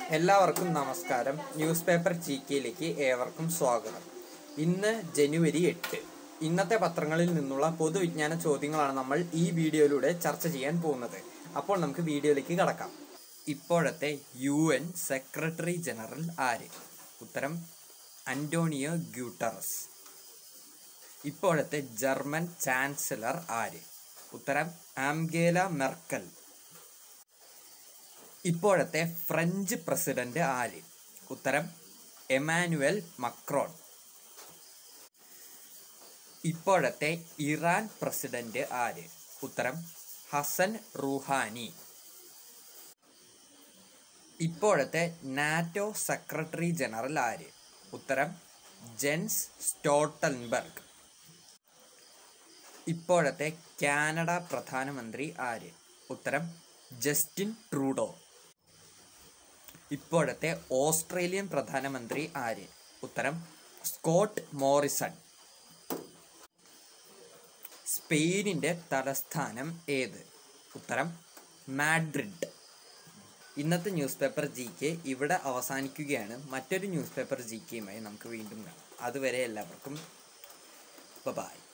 എല്ലാവർക്കും നമസ്കാരം news paper G കെയിലേക്ക് ഏവർക്കും സ്വാഗതം ഇന്ന് ജനുവരി എട്ട് ഇന്നത്തെ പത്രങ്ങളിൽ നിന്നുള്ള പൊതുവിജ്ഞാന ചോദ്യങ്ങളാണ് നമ്മൾ ഈ വീഡിയോയിലൂടെ ചർച്ച ചെയ്യാൻ പോകുന്നത് അപ്പോൾ നമുക്ക് വീഡിയോയിലേക്ക് കടക്കാം ഇപ്പോഴത്തെ യു എൻ സെക്രട്ടറി ജനറൽ ആര് ഉത്തരം അന്റോണിയോ ഗ്യൂട്ടറസ് ഇപ്പോഴത്തെ ജർമ്മൻ ചാൻസലർ ആര് ഉത്തരം ആംഗേല മെർക്കൽ ഇപ്പോഴത്തെ ഫ്രഞ്ച് പ്രസിഡന്റ് ആര് ഉത്തരം എമാനുവൽ മക്രോൺ ഇപ്പോഴത്തെ ഇറാൻ പ്രസിഡന്റ് ആര് ഉത്തരം ഹസൻ റുഹാനി ഇപ്പോഴത്തെ നാറ്റോ സെക്രട്ടറി ജനറൽ ആര് ഉത്തരം ജെൻസ് സ്റ്റോട്ടൻബർഗ് ഇപ്പോഴത്തെ കാനഡ പ്രധാനമന്ത്രി ആര് ഉത്തരം ജസ്റ്റിൻ ട്രൂഡോ ഇപ്പോഴത്തെ ഓസ്ട്രേലിയൻ പ്രധാനമന്ത്രി ആര് ഉത്തരം സ്കോട്ട് മോറിസൺ സ്പെയിനിന്റെ തലസ്ഥാനം ഏത് ഉത്തരം മാഡ്രിഡ് ഇന്നത്തെ ന്യൂസ് പേപ്പർ ജി കെ ഇവിടെ അവസാനിക്കുകയാണ് മറ്റൊരു ന്യൂസ് പേപ്പർ ജി കെയുമായി നമുക്ക് വീണ്ടും കാണാം അതുവരെ എല്ലാവർക്കും ബൈ